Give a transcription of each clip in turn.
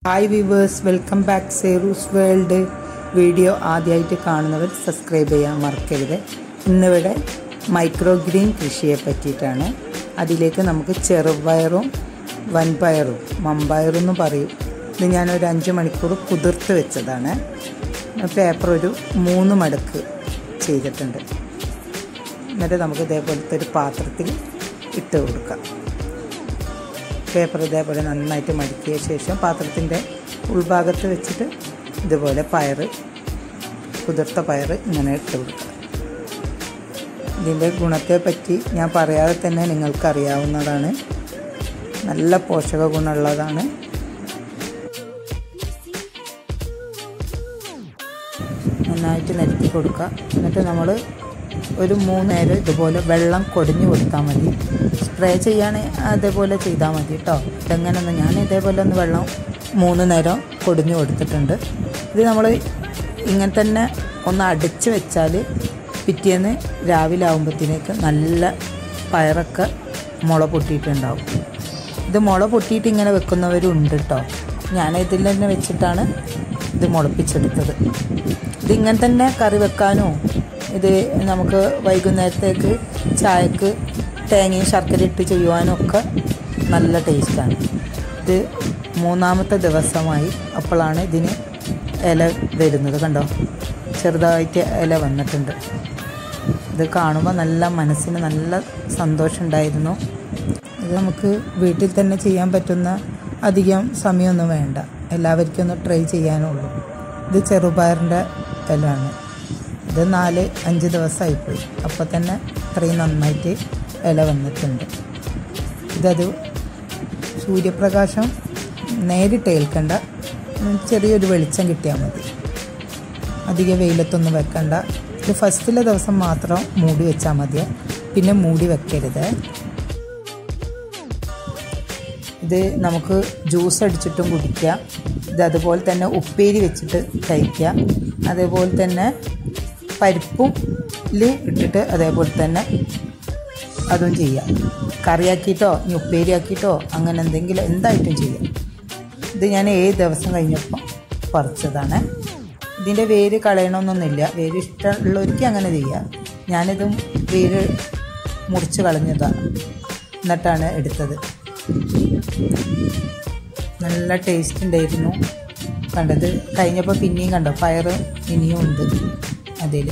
hi viewers welcome back സേറൂസ് world video ആദ്യമായിട്ട് കാണുന്നവർ സബ്സ്ക്രൈബ് ചെയ്യാൻ മറക്കരുത് ഇന്നിവിടെ മൈക്രോ ഗ്രീൻ കൃഷിയെ പറ്റിയിട്ടാണ് അതിലേക്ക് നമുക്ക് ചെറുപയറും വൻപയറും മമ്പയറും എന്ന് പറയും ഇത് ഞാനൊരു അഞ്ച് മണിക്കൂർ കുതിർത്ത് വെച്ചതാണ് പേപ്പർ ഒരു മൂന്ന് മടക്ക് ചെയ്തിട്ടുണ്ട് എന്നിട്ട് നമുക്ക് ഇതേപോലത്തെ ഒരു പാത്രത്തിൽ ഇട്ട് കൊടുക്കാം പേപ്പർ ഇതേപോലെ നന്നായിട്ട് മടക്കിയ ശേഷം പാത്രത്തിൻ്റെ ഉൾഭാഗത്ത് വെച്ചിട്ട് ഇതുപോലെ പയർ കുതിർത്ത പയർ ഇങ്ങനെ ഇട്ട് കൊടുക്കുക ഇതിൻ്റെ ഗുണത്തെ പറ്റി ഞാൻ പറയാതെ തന്നെ നിങ്ങൾക്കറിയാവുന്നതാണ് നല്ല പോഷക ഗുണമുള്ളതാണ് നന്നായിട്ട് നിരത്തി കൊടുക്കുക എന്നിട്ട് നമ്മൾ ഒരു മൂന്ന് നേരം ഇതുപോലെ വെള്ളം കൊടിഞ്ഞു കൊടുത്താൽ മതി സ്പ്രേ ചെയ്യാൻ അതേപോലെ ചെയ്താൽ മതി കേട്ടോ ഇതെങ്ങനെയൊന്ന് ഞാൻ ഇതേപോലെ ഒന്ന് വെള്ളം മൂന്ന് നേരം കൊടിഞ്ഞു കൊടുത്തിട്ടുണ്ട് ഇത് നമ്മൾ ഇങ്ങനെ തന്നെ ഒന്ന് അടിച്ച് വെച്ചാൽ പിറ്റേന്ന് രാവിലെ ആകുമ്പോഴത്തേക്ക് നല്ല പയറൊക്കെ മുള പൊട്ടിയിട്ടുണ്ടാവും ഇത് മുള പൊട്ടിയിട്ട് ഇങ്ങനെ വെക്കുന്നവരും ഉണ്ട് കേട്ടോ ഞാൻ ഇതിൽ തന്നെ വെച്ചിട്ടാണ് ഇത് മുളപ്പിച്ചെടുത്തത് ഇതിങ്ങനെ തന്നെ കറി വെക്കാനോ ഇത് നമുക്ക് വൈകുന്നേരത്തേക്ക് ചായക്ക് തേങ്ങയും ശർക്കര ഇട്ട് ചെയ്യുവാനും ഒക്കെ നല്ല ടേസ്റ്റാണ് ഇത് മൂന്നാമത്തെ ദിവസമായി അപ്പോഴാണ് ഇതിന് ഇല വരുന്നത് കണ്ടോ ചെറുതായിട്ട് ഇല വന്നിട്ടുണ്ട് ഇത് കാണുമ്പോൾ നല്ല മനസ്സിന് നല്ല സന്തോഷമുണ്ടായിരുന്നു ഇത് നമുക്ക് വീട്ടിൽ തന്നെ ചെയ്യാൻ പറ്റുന്ന അധികം സമയമൊന്നും വേണ്ട എല്ലാവർക്കും ഒന്ന് ട്രൈ ചെയ്യാനുള്ളൂ ഇത് ചെറുപയറിൻ്റെ ഇലയാണ് ഇത് നാല് അഞ്ച് ദിവസമായിപ്പോയി അപ്പോൾ തന്നെ ഇത്രയും നന്നായിട്ട് ഇല വന്നിട്ടുണ്ട് ഇതത് സൂര്യപ്രകാശം നേരിട്ട് ഏൽക്കണ്ട ചെറിയൊരു വെളിച്ചം കിട്ടിയാൽ മതി അധിക വെയിലത്തൊന്നും വെക്കണ്ട ഇത് ഫസ്റ്റിലെ ദിവസം മാത്രം മൂടി വെച്ചാൽ മതി പിന്നെ മൂടി വെക്കരുത് ഇത് നമുക്ക് ജ്യൂസ് അടിച്ചിട്ടും കുടിക്കാം ഇത് അതുപോലെ തന്നെ ഉപ്പേരി വെച്ചിട്ട് കഴിക്കാം അതേപോലെ തന്നെ പരിപ്പും ഇട്ടിട്ട് അതേപോലെ തന്നെ അതും ചെയ്യാം കറിയാക്കിയിട്ടോ ഇനി ഉപ്പേരിയാക്കിയിട്ടോ അങ്ങനെ എന്തെങ്കിലും എന്തായിട്ടും ചെയ്യാം ഇത് ഞാൻ ഏഴ് ദിവസം കഴിഞ്ഞപ്പോൾ പറിച്ചതാണ് ഇതിൻ്റെ വേര് കളയണമെന്നൊന്നുമില്ല വേര് ഇഷ്ടമുള്ളവർക്ക് അങ്ങനെ ചെയ്യാം ഞാനിതും വേര് മുറിച്ച് കളഞ്ഞതാണ് എന്നിട്ടാണ് എടുത്തത് നല്ല ടേസ്റ്റ് ഉണ്ടായിരുന്നു കണ്ടത് കഴിഞ്ഞപ്പോൾ പിന്നെയും കണ്ടോ പയർ ഇനിയും ഉണ്ട് അതിൽ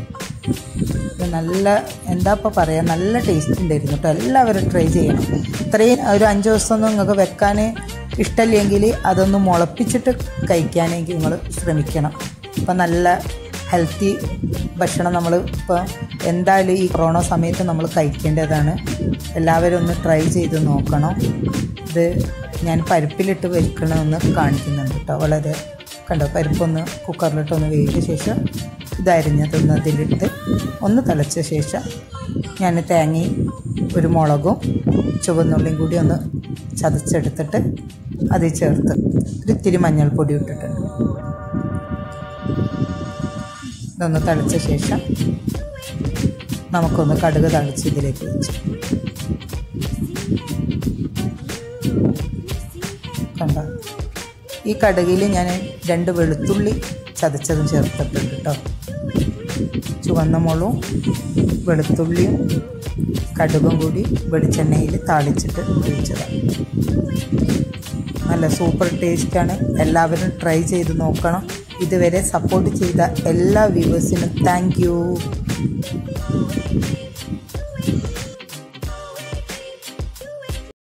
നല്ല എന്താ ഇപ്പോൾ പറയുക നല്ല ടേസ്റ്റ് ഉണ്ടായിരുന്നു കേട്ടോ എല്ലാവരും ട്രൈ ചെയ്യണം ഇത്രയും ഒരു അഞ്ച് ദിവസമൊന്നും നിങ്ങൾക്ക് വെക്കാൻ ഇഷ്ടമില്ലെങ്കിൽ അതൊന്ന് മുളപ്പിച്ചിട്ട് കഴിക്കാനെങ്കിൽ നിങ്ങൾ ശ്രമിക്കണം ഇപ്പം നല്ല ഹെൽത്തി ഭക്ഷണം നമ്മൾ ഇപ്പോൾ എന്തായാലും ഈ കൊറോണ സമയത്ത് നമ്മൾ കഴിക്കേണ്ടതാണ് എല്ലാവരും ഒന്ന് ട്രൈ ചെയ്ത് നോക്കണം ഇത് ഞാൻ പരിപ്പിലിട്ട് വെക്കണമെന്ന് കാണിക്കുന്നുണ്ട് കേട്ടോ വളരെ കണ്ടോ പരിപ്പൊന്ന് കുക്കറിലിട്ടൊന്ന് വേവിച്ച ശേഷം ഇതരിഞ്ഞതൊന്ന് അതിലിട്ട് ഒന്ന് തിളച്ച ശേഷം ഞാൻ തേങ്ങയും ഒരു മുളകും ചുവന്നുള്ളിയും കൂടി ഒന്ന് ചതച്ചെടുത്തിട്ട് അതിൽ ചേർത്ത് ഒരിത്തിരി മഞ്ഞൾപ്പൊടി ഇട്ടിട്ടുണ്ട് ഇതൊന്ന് തിളച്ച ശേഷം നമുക്കൊന്ന് കടുക് തളിച്ച് ഇതിലേക്ക് വെച്ച് കണ്ട ഈ കടുകിൽ ഞാൻ രണ്ട് വെളുത്തുള്ളി ചതച്ചതും ചേർത്തിട്ടുണ്ട് കേട്ടോ ചുവന്ന മുളകും വെളുത്തുള്ളിയും കടുകും കൂടി വെളിച്ചെണ്ണയിൽ താളിച്ചിട്ട് ഒഴിച്ചതാണ് നല്ല സൂപ്പർ ടേസ്റ്റാണ് എല്ലാവരും ട്രൈ ചെയ്ത് നോക്കണം ഇതുവരെ സപ്പോർട്ട് ചെയ്ത എല്ലാ വ്യൂവേഴ്സിനും താങ്ക്